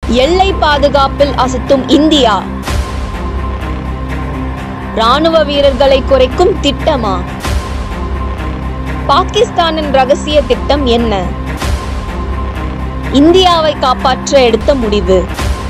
எல்லை பாதுகாப்பில் அசத்தும் இந்தியா ராணுவ வீரர்களை குறைக்கும் திட்டமா பாகிஸ்தானின் ரகசிய திட்டம் என்ன இந்தியாவை காப்பாற்ற எடுத்த முடிவு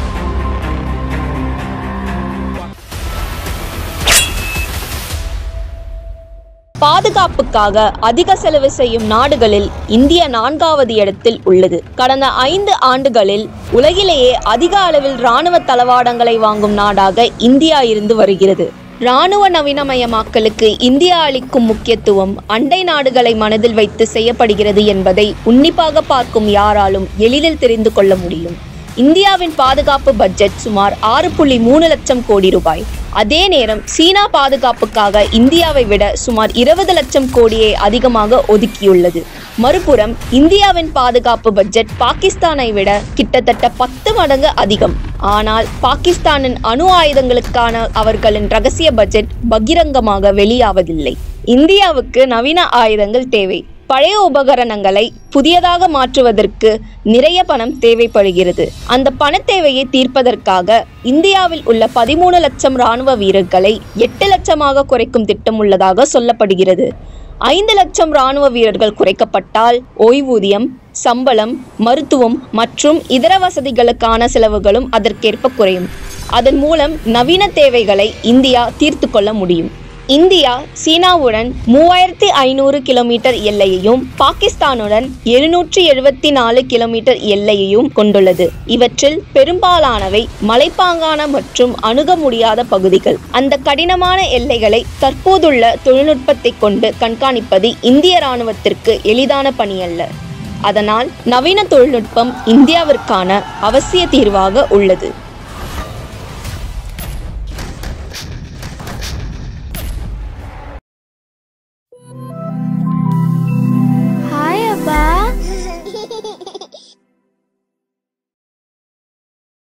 பாதுகாப்புக்காக அதிக செலவு செய்யும் நாடுகளில் இந்தியா நான்காவது இடத்தில் உள்ளது கடந்த ஐந்து ஆண்டுகளில் உலகிலேயே அதிக அளவில் இராணுவ தளவாடங்களை வாங்கும் நாடாக இந்தியா இருந்து வருகிறது இராணுவ நவீனமயமாக்கலுக்கு இந்தியா அளிக்கும் முக்கியத்துவம் அண்டை நாடுகளை மனதில் வைத்து செய்யப்படுகிறது என்பதை உன்னிப்பாக பார்க்கும் யாராலும் எளிதில் தெரிந்து கொள்ள முடியும் இந்தியாவின் பாதுகாப்பு பட்ஜெட் சுமார் ஆறு புள்ளி மூணு லட்சம் கோடி ரூபாய் அதே நேரம் சீனா பாதுகாப்புக்காக இந்தியாவை விட சுமார் இருபது லட்சம் கோடியை அதிகமாக ஒதுக்கியுள்ளது மறுபுறம் இந்தியாவின் பாதுகாப்பு பட்ஜெட் பாகிஸ்தானை விட கிட்டத்தட்ட பத்து மடங்கு அதிகம் ஆனால் பாகிஸ்தானின் அணு ஆயுதங்களுக்கான அவர்களின் ரகசிய பட்ஜெட் பகிரங்கமாக வெளியாவதில்லை இந்தியாவுக்கு நவீன ஆயுதங்கள் தேவை பழைய உபகரணங்களை புதியதாக மாற்றுவதற்கு நிறைய பணம் தேவைப்படுகிறது அந்த பண தேவையை தீர்ப்பதற்காக இந்தியாவில் உள்ள பதிமூணு லட்சம் ராணுவ வீரர்களை எட்டு லட்சமாக குறைக்கும் திட்டம் உள்ளதாக சொல்லப்படுகிறது ஐந்து லட்சம் ராணுவ வீரர்கள் குறைக்கப்பட்டால் ஓய்வூதியம் சம்பளம் மருத்துவம் மற்றும் இதர வசதிகளுக்கான செலவுகளும் அதற்கேற்ப குறையும் அதன் மூலம் நவீன தேவைகளை இந்தியா தீர்த்து கொள்ள முடியும் இந்தியா சீனாவுடன் மூவாயிரத்தி ஐநூறு கிலோமீட்டர் எல்லையையும் பாகிஸ்தானுடன் எழுநூற்றி எழுபத்தி நாலு கிலோமீட்டர் எல்லையையும் கொண்டுள்ளது இவற்றில் பெரும்பாலானவை மலைப்பாங்கான மற்றும் அணுக முடியாத பகுதிகள் அந்த கடினமான எல்லைகளை தற்போதுள்ள தொழில்நுட்பத்தை கொண்டு கண்காணிப்பது இந்திய இராணுவத்திற்கு எளிதான பணியல்ல அதனால் நவீன தொழில்நுட்பம் இந்தியாவிற்கான அவசிய தீர்வாக உள்ளது